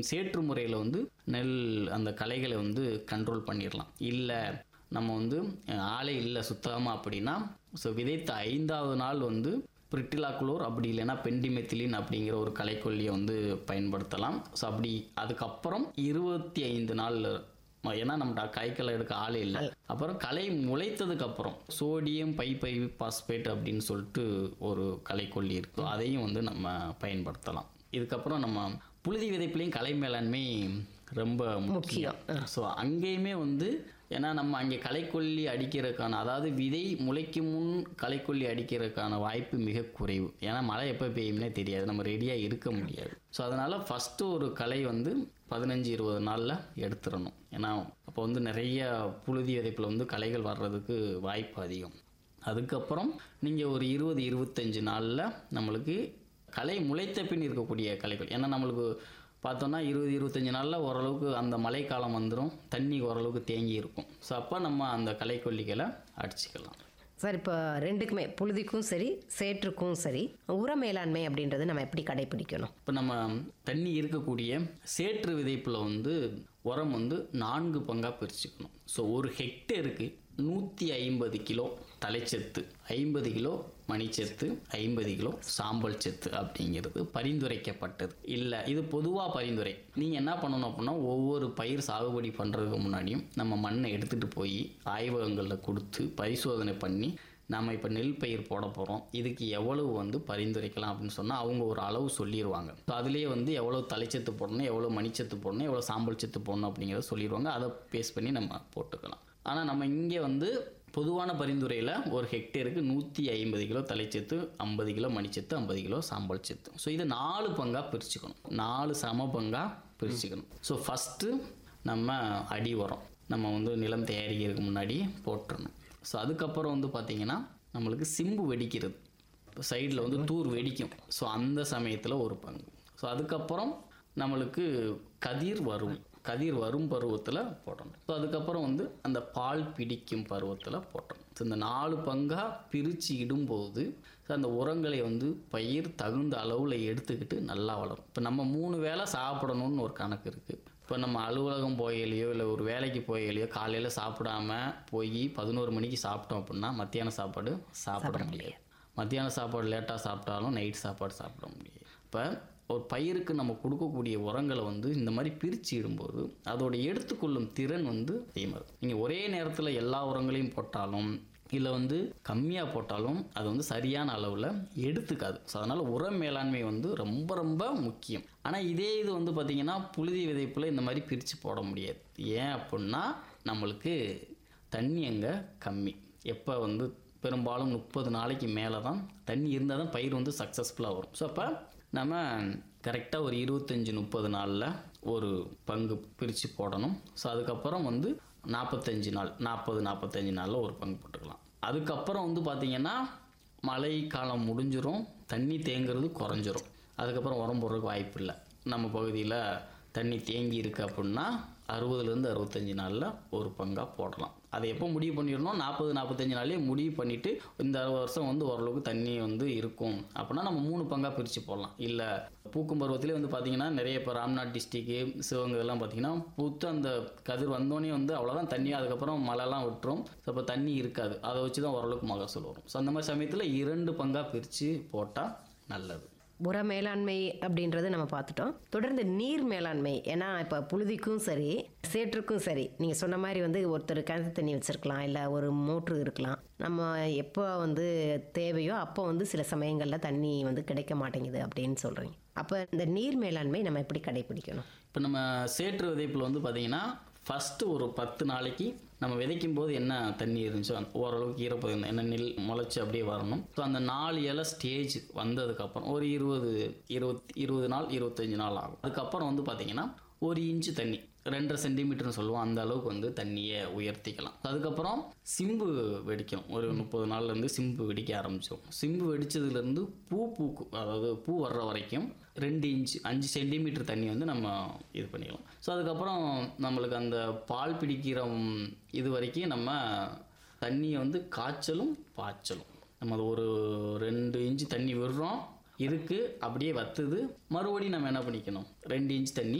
சேற்று முறையில் வந்து நெல் அந்த களைகளை வந்து கண்ட்ரோல் பண்ணிடலாம் இல்லை நம்ம வந்து அஹ், ஆளே இல்லை சுத்தமாக அப்படின்னா ஸோ விதைத்த ஐந்தாவது நாள் வந்து பிரிட்டிலாக்குளோர் அப்படி இல்லைன்னா பெண்டிமெத்திலின் அப்படிங்கிற ஒரு களைக்கொல்லியை வந்து பயன்படுத்தலாம் ஸோ அப்படி அதுக்கப்புறம் இருபத்தி ஐந்து நாள் ம- ஏன்னா நம்ம கைக்களை எடுக்க ஆளே இல்லை அப்புறம் களை முளைத்ததுக்கு அப்புறம் சோடியம் பைப்பை பாஸ்பேட் அப்படின்னு சொல்லிட்டு ஒரு களைக்கொல்லி இருக்கு அதையும் வந்து நம்ம பயன்படுத்தலாம் இதுக்கப்புறம் நம்ம புழுதி விதைப்புலையும் கலை மேலாண்மை ரொம்ப முக்கியம் ஸோ அங்கேயுமே வந்து ஏன்னா நம்ம அங்கே களைக்கொல்லி அடிக்கிறதுக்கான அதாவது விதை முளைக்கும் முன் களைக்கொல்லி அடிக்கிறதுக்கான வாய்ப்பு மிக குறைவு ஏன்னா மழை எப்போ பெய்யும்னே தெரியாது நம்ம ரெடியாக இருக்க முடியாது ஸோ அதனால் ஃபஸ்ட்டு ஒரு களை வந்து பதினஞ்சு இருபது நாளில் எடுத்துடணும் ஏன்னா அப்போ வந்து நிறைய புழுதி விதைப்பில் வந்து களைகள் வர்றதுக்கு வாய்ப்பு அதிகம் அதுக்கப்புறம் நீங்கள் ஒரு இருபது இருபத்தஞ்சு நாளில் நம்மளுக்கு களை முளைத்த பின் இருக்கக்கூடிய களைகள் ஏன்னா நம்மளுக்கு பார்த்தோன்னா இருபது இருபத்தஞ்சி நாளில் ஓரளவுக்கு அந்த மழைக்காலம் வந்துடும் தண்ணி ஓரளவுக்கு தேங்கி இருக்கும் ஸோ அப்போ நம்ம அந்த களைக்கொல்லிகளை அடிச்சுக்கலாம் சார் இப்போ ரெண்டுக்குமே புழுதிக்கும் சரி சேற்றுக்கும் சரி உர மேலாண்மை அப்படின்றது நம்ம எப்படி கடைபிடிக்கணும் இப்போ நம்ம தண்ணி இருக்கக்கூடிய சேற்று விதைப்பில் வந்து உரம் வந்து நான்கு பங்காக பிரிச்சுக்கணும் ஸோ ஒரு ஹெக்டேருக்கு நூற்றி ஐம்பது கிலோ தலைச்சத்து ஐம்பது கிலோ மணிச்சத்து ஐம்பது கிலோ சாம்பல் சத்து அப்படிங்கிறது பரிந்துரைக்கப்பட்டது இல்லை இது பொதுவாக பரிந்துரை நீங்கள் என்ன பண்ணணும் அப்படின்னா ஒவ்வொரு பயிர் சாகுபடி பண்ணுறதுக்கு முன்னாடியும் நம்ம மண்ணை எடுத்துகிட்டு போய் ஆய்வகங்களில் கொடுத்து பரிசோதனை பண்ணி நம்ம இப்போ நெல் பயிர் போட போகிறோம் இதுக்கு எவ்வளவு வந்து பரிந்துரைக்கலாம் அப்படின்னு சொன்னால் அவங்க ஒரு அளவு சொல்லிடுவாங்க ஸோ அதுலேயே வந்து எவ்வளோ தலைச்சத்து போடணும் எவ்வளோ மணிச்சத்து போடணும் எவ்வளோ சாம்பல் சத்து போடணும் அப்படிங்கிறத சொல்லிடுவாங்க அதை பேஸ் பண்ணி நம்ம போட்டுக்கலாம் ஆனால் நம்ம இங்கே வந்து பொதுவான பரிந்துரையில் ஒரு ஹெக்டேருக்கு நூற்றி ஐம்பது கிலோ தலைச்சத்து ஐம்பது கிலோ மணிச்சத்து ஐம்பது கிலோ சாம்பல் சத்து ஸோ இது நாலு பங்காக பிரிச்சுக்கணும் நாலு சம பங்காக பிரிச்சுக்கணும் ஸோ ஃபஸ்ட்டு நம்ம அடி உரம் நம்ம வந்து நிலம் தயாரிக்கிறதுக்கு முன்னாடி போட்டுறணும் ஸோ அதுக்கப்புறம் வந்து பார்த்திங்கன்னா நம்மளுக்கு சிம்பு வெடிக்கிறது இப்போ சைடில் வந்து தூர் வெடிக்கும் ஸோ அந்த சமயத்தில் ஒரு பங்கு ஸோ அதுக்கப்புறம் நம்மளுக்கு கதிர் வரும் கதிர் வரும் பருவத்தில் போடணும் ஸோ அதுக்கப்புறம் வந்து அந்த பால் பிடிக்கும் பருவத்தில் போட்டணும் ஸோ இந்த நாலு பங்காக பிரித்து இடும்போது ஸோ அந்த உரங்களை வந்து பயிர் தகுந்த அளவில் எடுத்துக்கிட்டு நல்லா வளரும் இப்போ நம்ம மூணு வேளை சாப்பிடணும்னு ஒரு கணக்கு இருக்குது இப்போ நம்ம அலுவலகம் போகலையோ இல்லை ஒரு வேலைக்கு போகலையோ காலையில் சாப்பிடாம போய் பதினோரு மணிக்கு சாப்பிட்டோம் அப்படின்னா மத்தியான சாப்பாடு சாப்பிட முடியாது மத்தியான சாப்பாடு லேட்டாக சாப்பிட்டாலும் நைட் சாப்பாடு சாப்பிட முடியாது இப்போ ஒரு பயிருக்கு நம்ம கொடுக்கக்கூடிய உரங்களை வந்து இந்த மாதிரி பிரித்து இடும்போது அதோட எடுத்துக்கொள்ளும் திறன் வந்து அதிகமாக நீங்கள் ஒரே நேரத்தில் எல்லா உரங்களையும் போட்டாலும் இல்லை வந்து கம்மியாக போட்டாலும் அது வந்து சரியான அளவில் எடுத்துக்காது ஸோ அதனால் உர மேலாண்மை வந்து ரொம்ப ரொம்ப முக்கியம் ஆனால் இதே இது வந்து பார்த்திங்கன்னா புழுதி விதைப்பில் இந்த மாதிரி பிரித்து போட முடியாது ஏன் அப்படின்னா நம்மளுக்கு தண்ணி அங்கே கம்மி எப்போ வந்து பெரும்பாலும் முப்பது நாளைக்கு மேலே தான் தண்ணி இருந்தால் தான் பயிர் வந்து சக்ஸஸ்ஃபுல்லாக வரும் ஸோ அப்போ நம்ம கரெக்டாக ஒரு இருபத்தஞ்சி முப்பது நாளில் ஒரு பங்கு பிரித்து போடணும் ஸோ அதுக்கப்புறம் வந்து நாற்பத்தஞ்சு நாள் நாற்பது நாற்பத்தஞ்சு நாளில் ஒரு பங்கு போட்டுக்கலாம் அதுக்கப்புறம் வந்து பார்த்திங்கன்னா மழை காலம் முடிஞ்சிரும் தண்ணி தேங்குறது குறைஞ்சிரும் அதுக்கப்புறம் உரம் போடுறதுக்கு வாய்ப்பு இல்லை நம்ம பகுதியில் தண்ணி தேங்கி இருக்கு அப்படின்னா அறுபதுலேருந்து அறுபத்தஞ்சு நாளில் ஒரு பங்காக போடலாம் அதை எப்போ முடிவு பண்ணிடணும் நாற்பது நாற்பத்தஞ்சு நாள்லேயே முடிவு பண்ணிவிட்டு இந்த வருஷம் வந்து ஓரளவுக்கு தண்ணி வந்து இருக்கும் அப்படின்னா நம்ம மூணு பங்காக பிரித்து போடலாம் இல்லை பூக்கும் பருவத்திலே வந்து பார்த்திங்கன்னா நிறைய இப்போ ராம்நாத் டிஸ்ட்ரிக்கு சிவகங்கை இதெல்லாம் பார்த்திங்கன்னா பூத்து அந்த கதிர் வந்தோடனே வந்து அவ்வளோதான் தண்ணி அதுக்கப்புறம் மழைலாம் விட்டுரும் ஸோ அப்போ தண்ணி இருக்காது அதை வச்சு தான் ஓரளவுக்கு மகசூல் வரும் ஸோ அந்த மாதிரி சமயத்தில் இரண்டு பங்காக பிரித்து போட்டால் நல்லது உர மேலாண்மை அப்படின்றது நம்ம பார்த்துட்டோம் தொடர்ந்து நீர் மேலாண்மை ஏன்னா இப்போ புழுதிக்கும் சரி சேற்றுக்கும் சரி நீங்கள் சொன்ன மாதிரி வந்து ஒருத்தர் கிணத்து தண்ணி வச்சுருக்கலாம் இல்லை ஒரு மோட்ரு இருக்கலாம் நம்ம எப்போ வந்து தேவையோ அப்போ வந்து சில சமயங்களில் தண்ணி வந்து கிடைக்க மாட்டேங்குது அப்படின்னு சொல்கிறீங்க அப்போ இந்த நீர் மேலாண்மை நம்ம எப்படி கடைபிடிக்கணும் இப்போ நம்ம சேற்று விதைப்பில் வந்து பார்த்தீங்கன்னா ஃபஸ்ட்டு ஒரு பத்து நாளைக்கு நம்ம விதைக்கும் போது என்ன தண்ணி இருந்துச்சோ அந்த ஓரளவுக்கு ஈரப்பதம் என்ன நெல் முளைச்சி அப்படியே வரணும் ஸோ அந்த நாலு இலை ஸ்டேஜ் வந்ததுக்கப்புறம் ஒரு இருபது இருபத்தி இருபது நாள் இருபத்தஞ்சி நாள் ஆகும் அதுக்கப்புறம் வந்து பார்த்தீங்கன்னா ஒரு இன்ச்சு தண்ணி ரெண்டரை சென்டிமீட்டர்னு சொல்லுவோம் அந்த அளவுக்கு வந்து தண்ணியை உயர்த்திக்கலாம் அதுக்கப்புறம் சிம்பு வெடிக்கும் ஒரு முப்பது நாள்லேருந்து சிம்பு வெடிக்க ஆரம்பிச்சிடும் சிம்பு வெடிச்சதுலேருந்து பூ பூக்கும் அதாவது பூ வர்ற வரைக்கும் ரெண்டு இன்ச் அஞ்சு சென்டிமீட்டர் தண்ணி வந்து நம்ம இது பண்ணிக்கலாம் ஸோ அதுக்கப்புறம் நம்மளுக்கு அந்த பால் பிடிக்கிற ம், இது வரைக்கும் நம்ம தண்ணியை வந்து காய்ச்சலும் பாய்ச்சலும் நம்ம அது ஒரு ரெண்டு இன்ச்சு தண்ணி விடுறோம் இருக்கு அப்படியே வத்துது மறுபடியும் நம்ம என்ன பண்ணிக்கணும் ரெண்டு இன்ச் தண்ணி